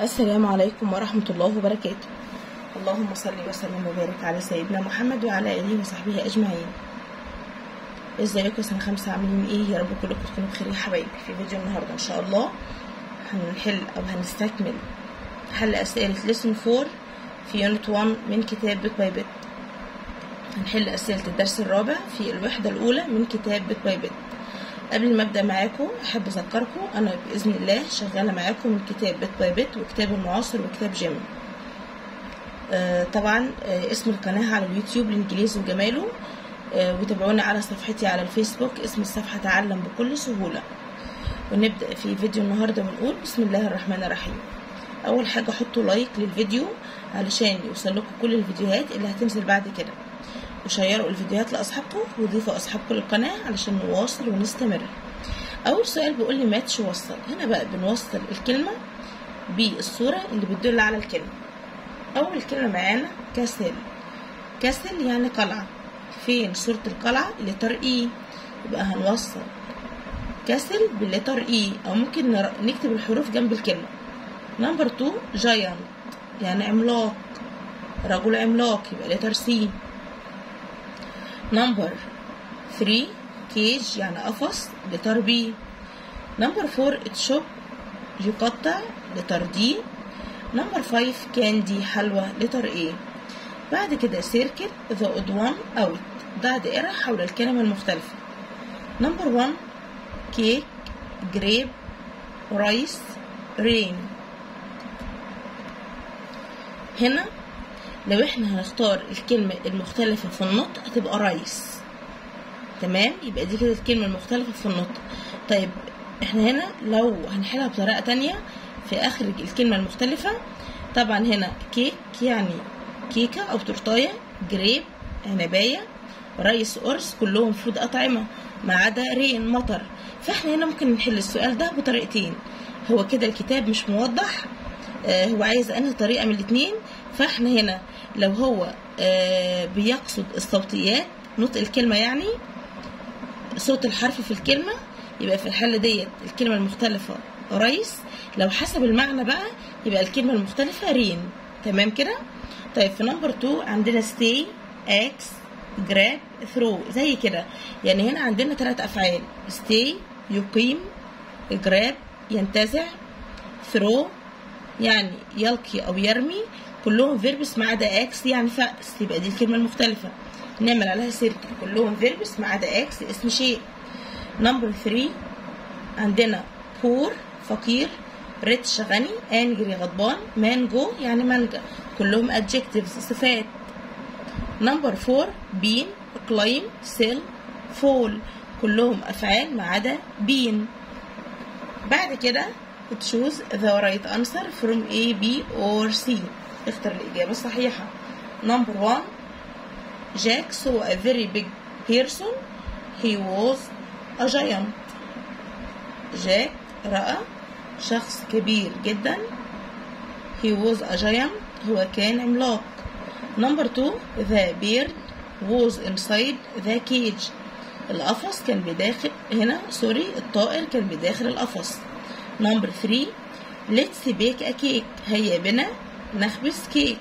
السلام عليكم ورحمة الله وبركاته اللهم صل وسلم وبارك على سيدنا محمد وعلى آله وصحبه أجمعين ازيكم سنة خمسة عاملين ايه يا رب كلكم تكونوا بخير يا حبايبي في فيديو النهاردة ان شاء الله هنحل او هنستكمل حل اسئلة لسن 4 في يونت 1 من كتاب بيت باي بيت هنحل اسئلة الدرس الرابع في الوحدة الاولى من كتاب بيت باي بيت قبل ما ابدا معاكم احب اذكركم انا باذن الله شغاله معاكم من كتاب بيت باي بيت وكتاب المعاصر وكتاب جيم آه طبعا آه اسم القناه على اليوتيوب الانجليزي وجماله آه وتابعوني على صفحتي على الفيسبوك اسم الصفحه تعلم بكل سهوله ونبدا في فيديو النهارده ونقول بسم الله الرحمن الرحيم اول حاجه حطوا لايك للفيديو علشان يوصل لكم كل الفيديوهات اللي هتنزل بعد كده وشيروا الفيديوهات لاصحابكم وضيفوا اصحابكم للقناه علشان نواصل ونستمر اول سؤال بيقول لي ماتش وصل هنا بقى بنوصل الكلمه بالصوره اللي بتدل على الكلمه اول كلمه معانا كاسل كاسل يعني قلعه فين صوره القلعه لتر اي يبقى هنوصل كاسل باللتر اي او ممكن نكتب الحروف جنب الكلمه نمبر 2 جاينت يعني عملاق رجل عملاق يبقى لتر سي نمبر 3 كيج يعني قفص لتر بي نمبر 4 تشوب يقطع لتر دي نمبر 5 كاندي حلوى لتر ايه بعد كده سيركل ذا اود وان اوت ضع دائرة حول الكلمة المختلفة نمبر 1 كيك جريب رايس رين هنا لو احنا هنختار الكلمة المختلفة في النطق هتبقى رايس تمام يبقى دي كده الكلمة المختلفة في النطق طيب احنا هنا لو هنحلها بطريقة تانية في اخر الكلمة المختلفة طبعا هنا كيك يعني كيكة او تورتاية جريب عنباية رايس قرص كلهم فود اطعمة ما عدا رين مطر فاحنا هنا ممكن نحل السؤال ده بطريقتين هو كده الكتاب مش موضح آه هو عايز انهي طريقة من الاتنين فاحنا هنا لو هو آه بيقصد الصوتيات نطق الكلمة يعني صوت الحرف في الكلمة يبقى في الحالة ديت الكلمة المختلفة ريس لو حسب المعنى بقى يبقى الكلمة المختلفة رين تمام كده طيب في نمبر 2 عندنا stay اكس جراب ثرو زي كده يعني هنا عندنا ثلاث افعال stay يقيم جراب ينتزع ثرو يعني يلقي او يرمي كلهم فيربس ما عدا اكس يعني فأس يبقى دي الكلمه المختلفه نعمل عليها سيركل كلهم فيربس ما عدا اكس اسم شيء نمبر 3 عندنا بور فقير ريتش غني انجري غضبان مانجو يعني مانجا كلهم adjectives صفات نمبر 4 بين كلايم سيل فول كلهم افعال ما عدا بين بعد كده تشوز the right answer from A, B or C اختر الإجابة الصحيحة number one Jack saw a very big person he was a giant جاك رأى شخص كبير جدا he was a giant هو كان عملاق number two the bird was inside the cage القفص كان بداخل هنا سوري الطائر كان بداخل القفص نمبر 3 let's bake a cake هيا بنا نخبز كيك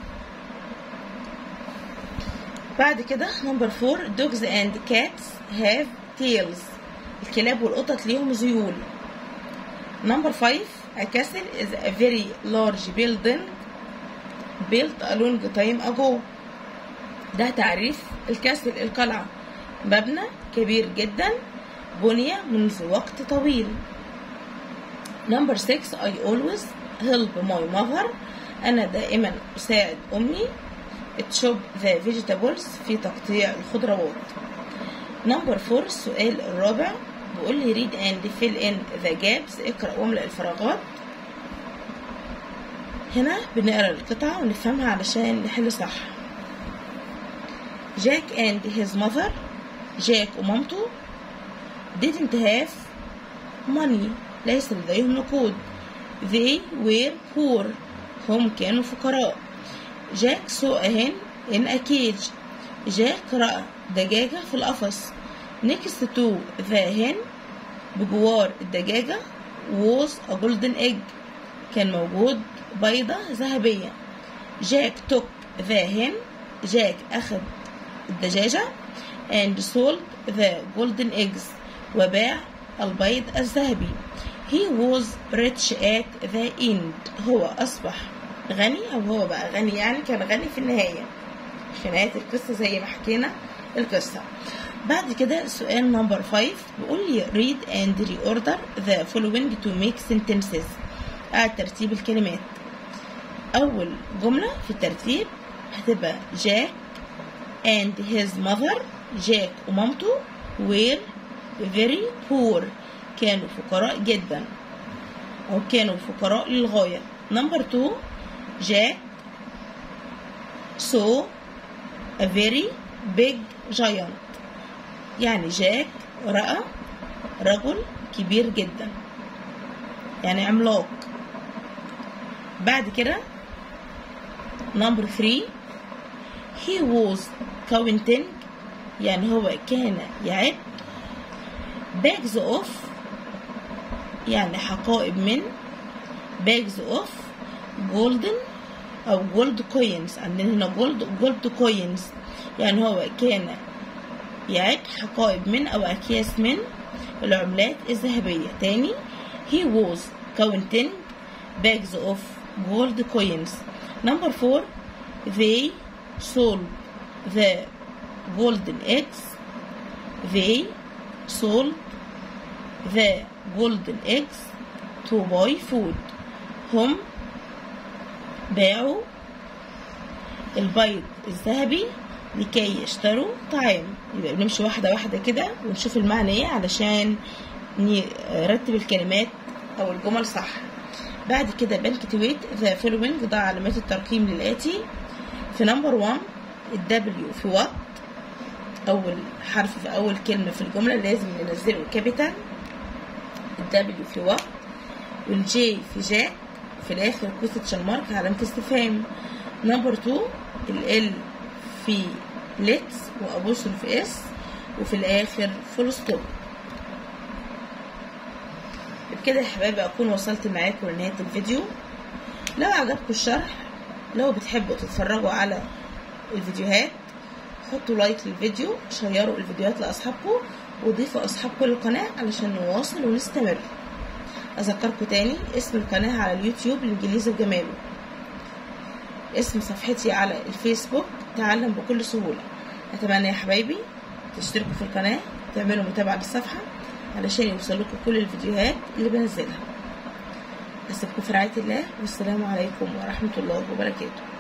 بعد كده نمبر 4 dogs and cats have tails الكلاب والقطط ليهم ذيول نمبر 5 a castle is a very large building built a long time ago ده تعريف الكاسل القلعة مبنى كبير جدا بني منذ وقت طويل نمبر 6 I always help my mother أنا دائما أساعد أمي تشوب ذا فيجيتابلز في تقطيع الخضروات نمبر 4 السؤال الرابع بيقول لي read and fill in the gaps اقرأ واملأ الفراغات هنا بنقرأ القطعة ونفهمها علشان نحل صح جاك and his mother جاك ومامته didn't have money ليس لديهم نقود they were poor هم كانوا فقراء جاك saw a hen in a cage جاك رأى دجاجة في القفص next to the hen بجوار الدجاجة was a golden egg كان موجود بيضة ذهبية جاك took the hen جاك أخذ الدجاجة and sold the golden eggs وباع البيض الذهبي he was rich at the end هو أصبح غني أو هو بقى غني يعني كان غني في النهاية في نهاية القصة زي ما حكينا القصة بعد كده سؤال نمبر 5 بيقول لي read and reorder the following to make sentences قاعد ترتيب الكلمات أول جملة في الترتيب هتبقى جاك and his mother جاك ومامته were very poor كانوا فقراء جدا أو كانوا فقراء للغاية نمبر 2 جاك saw a very big giant يعني جاك رأى رجل كبير جدا يعني عملاق بعد كده نمبر 3 he was counting يعني هو كان يعد bags of يعني حقائب من bags of golden أو gold coins عندنا هنا gold gold coins يعني هو كان يعد حقائب من أو أكياس من العملات الذهبية تاني he was counting bags of gold coins number four they sold the golden eggs they sold the golden eggs to buy food هم باعوا البيض الذهبي لكي يشتروا طعام يبقى بنمشي واحدة واحدة كده ونشوف المعنى ايه علشان نرتب الكلمات أو الجمل صح بعد كده بنكتويت ذا فولوينج ضع علامات الترقيم للآتي في نمبر 1 الدبليو في وات أول حرف في أول كلمة في الجملة لازم ننزله كابيتال الدبليو في وات والجي في جاك في الآخر كوستشن مارك علامة استفهام نمبر 2 ال في ليتس وأبوستروف اس وفي الآخر فول ستوب بكده يا حبايبي أكون وصلت معاكم لنهاية الفيديو لو عجبكم الشرح لو بتحبوا تتفرجوا على الفيديوهات حطوا لايك للفيديو شيروا الفيديوهات لأصحابكم وضيفوا أصحابكم للقناة علشان نواصل ونستمر أذكركم تاني اسم القناة على اليوتيوب الإنجليزي وجماله اسم صفحتي على الفيسبوك تعلم بكل سهولة أتمنى يا حبايبي تشتركوا في القناة تعملوا متابعة للصفحة علشان يوصلكم كل الفيديوهات اللي بنزلها أسيبكم في رعاية الله والسلام عليكم ورحمة الله وبركاته